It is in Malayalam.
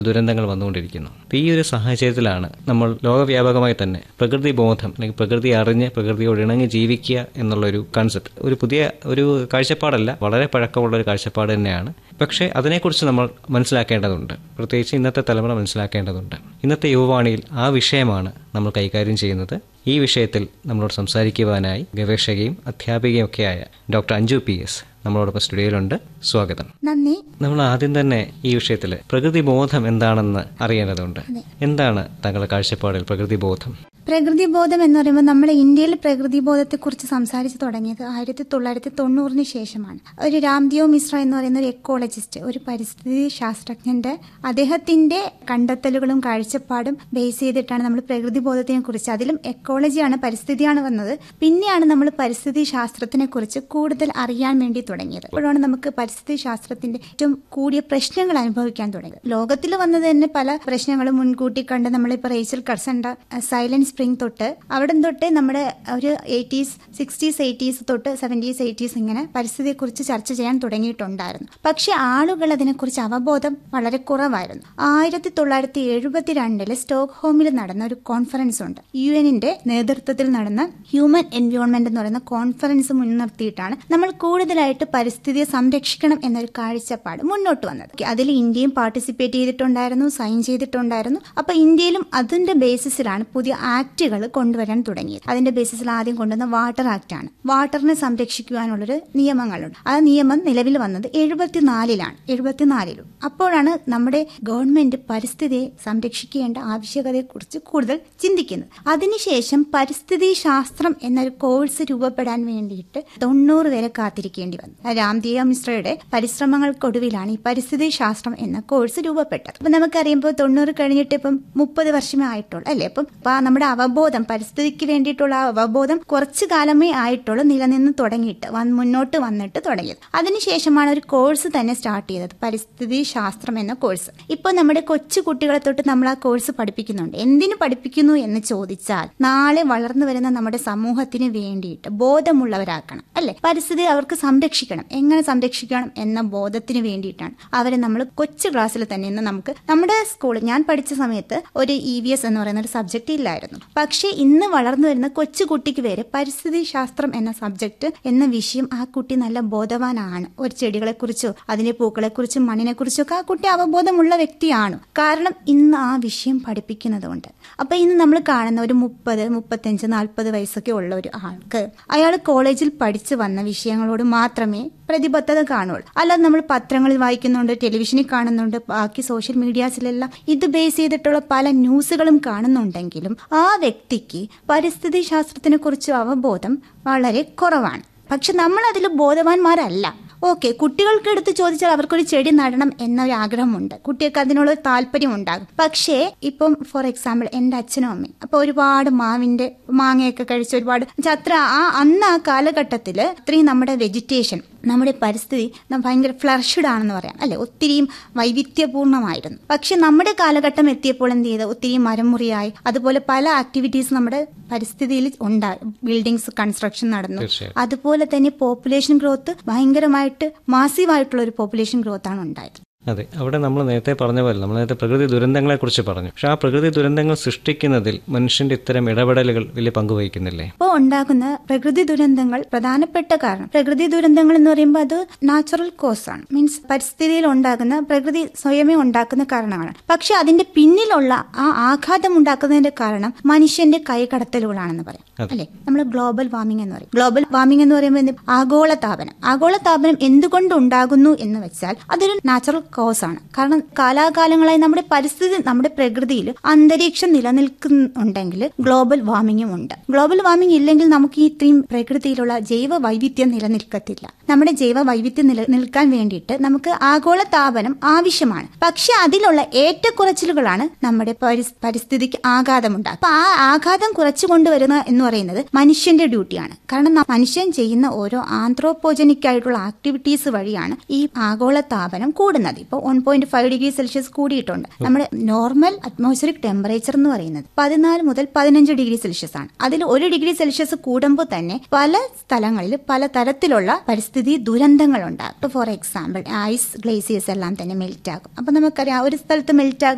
ദുരന്തങ്ങൾ വന്നുകൊണ്ടിരിക്കുന്നു അപ്പോൾ ഈ ഒരു സാഹചര്യത്തിലാണ് നമ്മൾ ലോകവ്യാപകമായി തന്നെ പ്രകൃതി ബോധം അല്ലെങ്കിൽ പ്രകൃതി അറിഞ്ഞ് പ്രകൃതിയോട് ഇണങ്ങി ജീവിക്കുക എന്നുള്ളൊരു കൺസെപ്റ്റ് ഒരു പുതിയ ഒരു കാഴ്ചപ്പാടല്ല വളരെ പഴക്കമുള്ള ഒരു കാഴ്ചപ്പാട് തന്നെയാണ് പക്ഷേ അതിനെക്കുറിച്ച് നമ്മൾ മനസ്സിലാക്കേണ്ടതുണ്ട് പ്രത്യേകിച്ച് ഇന്നത്തെ തലമുറ മനസ്സിലാക്കേണ്ടതുണ്ട് ഇന്നത്തെ യുവവാണിയിൽ ആ വിഷയമാണ് നമ്മൾ കൈകാര്യം ചെയ്യുന്നത് ഈ വിഷയത്തിൽ നമ്മളോട് സംസാരിക്കുവാനായി ഗവേഷകയും അധ്യാപികയും ഒക്കെയായ ഡോക്ടർ അഞ്ജു പി എസ് നമ്മളോടൊപ്പം സ്റ്റുഡിയോയിലുണ്ട് സ്വാഗതം നന്ദി നമ്മൾ ആദ്യം തന്നെ ഈ വിഷയത്തിൽ പ്രകൃതി ബോധം എന്താണെന്ന് അറിയേണ്ടതുണ്ട് എന്താണ് താങ്കളുടെ കാഴ്ചപ്പാടിൽ പ്രകൃതി ബോധം പ്രകൃതി ബോധം എന്ന് പറയുമ്പോൾ നമ്മുടെ ഇന്ത്യയിൽ പ്രകൃതി ബോധത്തെക്കുറിച്ച് സംസാരിച്ചു തുടങ്ങിയത് ആയിരത്തി തൊള്ളായിരത്തി തൊണ്ണൂറിന് ശേഷമാണ് ഒരു രാംദിയോ മിശ്ര എന്ന് പറയുന്ന ഒരു എക്കോളജിസ്റ്റ് ഒരു പരിസ്ഥിതി ശാസ്ത്രജ്ഞന്റെ അദ്ദേഹത്തിന്റെ കണ്ടെത്തലുകളും കാഴ്ചപ്പാടും ബേസ് ചെയ്തിട്ടാണ് നമ്മൾ പ്രകൃതി ബോധത്തിനെ കുറിച്ച് അതിലും എക്കോളജിയാണ് പരിസ്ഥിതിയാണ് വന്നത് പിന്നെയാണ് നമ്മൾ പരിസ്ഥിതി ശാസ്ത്രത്തിനെ കുറിച്ച് കൂടുതൽ അറിയാൻ വേണ്ടി തുടങ്ങിയത് അപ്പോഴാണ് നമുക്ക് പരിസ്ഥിതി ശാസ്ത്രത്തിന്റെ ഏറ്റവും കൂടിയ പ്രശ്നങ്ങൾ അനുഭവിക്കാൻ തുടങ്ങിയത് ലോകത്തിൽ വന്നത് തന്നെ പല പ്രശ്നങ്ങളും മുൻകൂട്ടി കണ്ട് നമ്മളിപ്പോൾ റേച്ചൽ കർസണ്ട സൈലന്റ് സ്പ്രിംഗ് തൊട്ട് അവിടെ തൊട്ട് നമ്മുടെ ഒരു എയ്റ്റീസ് സിക്സ്റ്റീസ് എയ്റ്റീസ് തൊട്ട് സെവൻറ്റീസ് എയ്റ്റീസ് ഇങ്ങനെ പരിസ്ഥിതിയെക്കുറിച്ച് ചർച്ച ചെയ്യാൻ തുടങ്ങിയിട്ടുണ്ടായിരുന്നു പക്ഷെ ആളുകൾ അതിനെക്കുറിച്ച് അവബോധം വളരെ കുറവായിരുന്നു ആയിരത്തി തൊള്ളായിരത്തി എഴുപത്തിരണ്ടില് സ്റ്റോക്ക് ഹോമിൽ നടന്ന ഒരു കോൺഫറൻസ് ഉണ്ട് യു എന്നിന്റെ നേതൃത്വത്തിൽ നടന്ന ഹ്യൂമൻ എൻവയോൺമെന്റ് എന്ന് പറയുന്ന കോൺഫറൻസ് മുൻനിർത്തിയിട്ടാണ് നമ്മൾ കൂടുതലായിട്ട് പരിസ്ഥിതിയെ സംരക്ഷിക്കണം എന്നൊരു കാഴ്ചപ്പാട് മുന്നോട്ട് വന്നത് അതിൽ ഇന്ത്യയും പാർട്ടിസിപ്പേറ്റ് ചെയ്തിട്ടുണ്ടായിരുന്നു സൈൻ ചെയ്തിട്ടുണ്ടായിരുന്നു അപ്പൊ ഇന്ത്യയിലും അതിന്റെ ബേസിസിലാണ് പുതിയ ആക്ടുകൾ കൊണ്ടുവരാൻ തുടങ്ങിയത് അതിന്റെ ബേസിസിൽ ആദ്യം കൊണ്ടുവന്ന വാട്ടർ ആക്ട് ആണ് വാട്ടറിനെ സംരക്ഷിക്കുവാനുള്ളൊരു നിയമങ്ങളുണ്ട് ആ നിയമം നിലവിൽ വന്നത് എഴുപത്തിനാലിലാണ് എഴുപത്തിനാലിലും അപ്പോഴാണ് നമ്മുടെ ഗവൺമെന്റ് പരിസ്ഥിതിയെ സംരക്ഷിക്കേണ്ട ആവശ്യകതയെക്കുറിച്ച് കൂടുതൽ ചിന്തിക്കുന്നത് അതിനുശേഷം പരിസ്ഥിതി ശാസ്ത്രം എന്നൊരു കോഴ്സ് രൂപപ്പെടാൻ വേണ്ടിയിട്ട് തൊണ്ണൂറ് വരെ കാത്തിരിക്കേണ്ടി വന്നു രാംദേവ മിശ്രയുടെ പരിശ്രമങ്ങൾക്കൊടുവിലാണ് ഈ പരിസ്ഥിതി ശാസ്ത്രം എന്ന കോഴ്സ് രൂപപ്പെട്ടത് അപ്പൊ നമുക്കറിയുമ്പോൾ തൊണ്ണൂറ് കഴിഞ്ഞിട്ട് ഇപ്പം മുപ്പത് വർഷമേ ആയിട്ടുള്ളൂ അല്ലേ അപ്പം ഇപ്പൊ നമ്മുടെ അവബോധം പരിസ്ഥിതിക്ക് വേണ്ടിയിട്ടുള്ള ആ അവബോധം കുറച്ചു കാലമേ ആയിട്ടുള്ളൂ നിലനിന്ന് തുടങ്ങിയിട്ട് വന്ന് മുന്നോട്ട് വന്നിട്ട് തുടങ്ങിയത് അതിനുശേഷമാണ് ഒരു കോഴ്സ് തന്നെ സ്റ്റാർട്ട് ചെയ്തത് പരിസ്ഥിതി ശാസ്ത്രം എന്ന കോഴ്സ് ഇപ്പൊ നമ്മുടെ കൊച്ചു കുട്ടികളെ തൊട്ട് നമ്മൾ ആ കോഴ്സ് പഠിപ്പിക്കുന്നുണ്ട് എന്തിനു പഠിപ്പിക്കുന്നു എന്ന് ചോദിച്ചാൽ നാളെ വളർന്നു വരുന്ന നമ്മുടെ സമൂഹത്തിന് വേണ്ടിയിട്ട് ബോധമുള്ളവരാക്കണം അല്ലെ പരിസ്ഥിതി അവർക്ക് സംരക്ഷിക്കണം എങ്ങനെ സംരക്ഷിക്കണം എന്ന ബോധത്തിന് വേണ്ടിയിട്ടാണ് അവരെ നമ്മൾ കൊച്ചു ക്ലാസ്സിൽ തന്നെ ഇന്ന് നമുക്ക് നമ്മുടെ സ്കൂളിൽ ഞാൻ പഠിച്ച സമയത്ത് ഒരു ഇ വി എസ് എന്ന് പറയുന്ന ഒരു സബ്ജക്റ്റ് ഇല്ലായിരുന്നു പക്ഷേ ഇന്ന് വളർന്നു വരുന്ന കൊച്ചു കുട്ടിക്ക് വരെ പരിസ്ഥിതി ശാസ്ത്രം എന്ന സബ്ജക്റ്റ് എന്ന വിഷയം ആ കുട്ടി നല്ല ബോധവാനാണ് ഒരു ചെടികളെ കുറിച്ചോ അതിന്റെ പൂക്കളെ കുറിച്ചും മണ്ണിനെ കുറിച്ചോ ഒക്കെ ആ കുട്ടി അവബോധമുള്ള വ്യക്തിയാണ് കാരണം ഇന്ന് ആ വിഷയം പഠിപ്പിക്കുന്നതുകൊണ്ട് അപ്പൊ ഇന്ന് നമ്മൾ കാണുന്ന ഒരു മുപ്പത് മുപ്പത്തഞ്ച് നാൽപ്പത് വയസ്സൊക്കെ ഉള്ള ഒരു ആൾക്ക് അയാൾ കോളേജിൽ പഠിച്ചു വന്ന വിഷയങ്ങളോട് മാത്രമേ പ്രതിബദ്ധത കാണുള്ളൂ അല്ലാതെ നമ്മൾ പത്രങ്ങളിൽ വായിക്കുന്നുണ്ട് ടെലിവിഷനിൽ കാണുന്നുണ്ട് ബാക്കി സോഷ്യൽ മീഡിയാസിലെല്ലാം ഇത് ബേസ് ചെയ്തിട്ടുള്ള പല ന്യൂസുകളും കാണുന്നുണ്ടെങ്കിലും ആ വ്യക്തിക്ക് പരിസ്ഥിതി ശാസ്ത്രത്തിനെ കുറിച്ച് അവബോധം വളരെ കുറവാണ് പക്ഷെ നമ്മൾ അതിൽ ബോധവാന്മാരല്ല ഓക്കെ കുട്ടികൾക്ക് എടുത്ത് ചോദിച്ചാൽ അവർക്കൊരു ചെടി നടണം എന്നൊരു ആഗ്രഹമുണ്ട് കുട്ടികൾക്ക് അതിനുള്ള താല്പര്യം ഉണ്ടാകും പക്ഷേ ഇപ്പം ഫോർ എക്സാമ്പിൾ എൻ്റെ അച്ഛനും അമ്മയും അപ്പൊ ഒരുപാട് മാവിന്റെ മാങ്ങയൊക്കെ കഴിച്ച് ഒരുപാട് അത്ര ആ അന്ന് ആ കാലഘട്ടത്തിൽ അത്രയും നമ്മുടെ വെജിറ്റേഷൻ നമ്മുടെ പരിസ്ഥിതി ഭയങ്കര ഫ്ലർഷ്ഡ് ആണെന്ന് പറയാം അല്ലെ ഒത്തിരിയും വൈവിധ്യപൂർണ്ണമായിരുന്നു പക്ഷെ നമ്മുടെ കാലഘട്ടം എത്തിയപ്പോൾ എന്ത് ചെയ്ത് ഒത്തിരി മരമുറിയായി അതുപോലെ പല ആക്ടിവിറ്റീസ് നമ്മുടെ പരിസ്ഥിതിയിൽ ഉണ്ടായി ബിൽഡിങ്സ് കൺസ്ട്രക്ഷൻ നടന്നു അതുപോലെ തന്നെ പോപ്പുലേഷൻ ഗ്രോത്ത് ഭയങ്കരമായിട്ട് മാസീവായിട്ടുള്ള ഒരു പോപ്പുലേഷൻ ഗ്രോത്ത് ആണ് ഉണ്ടായത് അതെ അവിടെ നമ്മൾ നേരത്തെ പറഞ്ഞ പോലെ നമ്മൾ നേരത്തെ പ്രകൃതി ദുരന്തങ്ങളെ കുറിച്ച് പറഞ്ഞു പക്ഷെ ആ പ്രകൃതി ദുരന്തങ്ങൾ സൃഷ്ടിക്കുന്നതിൽ മനുഷ്യന്റെ ഇത്തരം ഇടപെടലുകൾ വലിയ പങ്ക് വഹിക്കുന്നില്ലേ ഇപ്പോൾ ഉണ്ടാകുന്ന പ്രകൃതി ദുരന്തങ്ങൾ പ്രധാനപ്പെട്ട കാരണം പ്രകൃതി ദുരന്തങ്ങൾ എന്ന് പറയുമ്പോൾ അത് നാച്ചുറൽ കോസ് ആണ് മീൻസ് പരിസ്ഥിതിയിൽ ഉണ്ടാകുന്ന പ്രകൃതി സ്വയമേ ഉണ്ടാക്കുന്ന കാരണമാണ് പക്ഷെ അതിന്റെ പിന്നിലുള്ള ആ ആഘാതം ഉണ്ടാക്കുന്നതിന്റെ കാരണം മനുഷ്യന്റെ കൈകടത്തലുകളാണെന്ന് പറയാം അല്ലെ നമ്മൾ ഗ്ലോബൽ വാർമിംഗ് എന്ന് പറയും ഗ്ലോബൽ വാർമിംഗ് എന്ന് പറയുമ്പോൾ ആഗോള താപനം ആഗോള താപനം എന്തുകൊണ്ട് ഉണ്ടാകുന്നു എന്ന് വെച്ചാൽ അതൊരു നാച്ചുറൽ കോസ് ആണ് കാരണം കാലാകാലങ്ങളായി നമ്മുടെ പരിസ്ഥിതി നമ്മുടെ പ്രകൃതിയിൽ അന്തരീക്ഷം നിലനിൽക്കുന്നുണ്ടെങ്കിൽ ഗ്ലോബൽ വാർമിംഗും ഉണ്ട് ഗ്ലോബൽ വാർമിംഗ് ഇല്ലെങ്കിൽ നമുക്ക് ഈ ഇത്രയും പ്രകൃതിയിലുള്ള ജൈവ വൈവിധ്യം നിലനിൽക്കത്തില്ല നമ്മുടെ ജൈവ വൈവിധ്യം നിലനിൽക്കാൻ വേണ്ടിയിട്ട് നമുക്ക് ആഗോള താപനം ആവശ്യമാണ് പക്ഷെ അതിലുള്ള ഏറ്റക്കുറച്ചിലുകളാണ് നമ്മുടെ പരിസ്ഥിതിക്ക് ആഘാതമുണ്ടാകുക അപ്പൊ ആ ആഘാതം കുറച്ചു കൊണ്ടുവരുന്ന എന്ന് പറയുന്നത് മനുഷ്യന്റെ ഡ്യൂട്ടിയാണ് കാരണം മനുഷ്യൻ ചെയ്യുന്ന ഓരോ ആന്ത്രോപോജനിക് ആയിട്ടുള്ള ആക്ടിവിറ്റീസ് വഴിയാണ് ഈ ആഗോള താപനം കൂടുന്നത് ഇപ്പോൾ one point five degree Celsius കൂടിയിട്ടുണ്ട് നമ്മുടെ നോർമൽ അറ്റ്മോസ്ഫിയറിക് ടെമ്പറേച്ചർ എന്ന് പറയുന്നത് പതിനാല് മുതൽ പതിനഞ്ച് ഡിഗ്രി സെൽഷ്യസ് ആണ് അതിൽ ഒരു ഡിഗ്രി സെൽഷ്യസ് കൂടുമ്പോൾ തന്നെ പല സ്ഥലങ്ങളിൽ പല തരത്തിലുള്ള പരിസ്ഥിതി ദുരന്തങ്ങൾ ഉണ്ടാകും ഫോർ എക്സാമ്പിൾ ഐസ് ഗ്ലേസിയേഴ്സ് എല്ലാം തന്നെ മെൽറ്റ് ആകും അപ്പൊ നമുക്കറിയാം ഒരു സ്ഥലത്ത് മെൽറ്റ്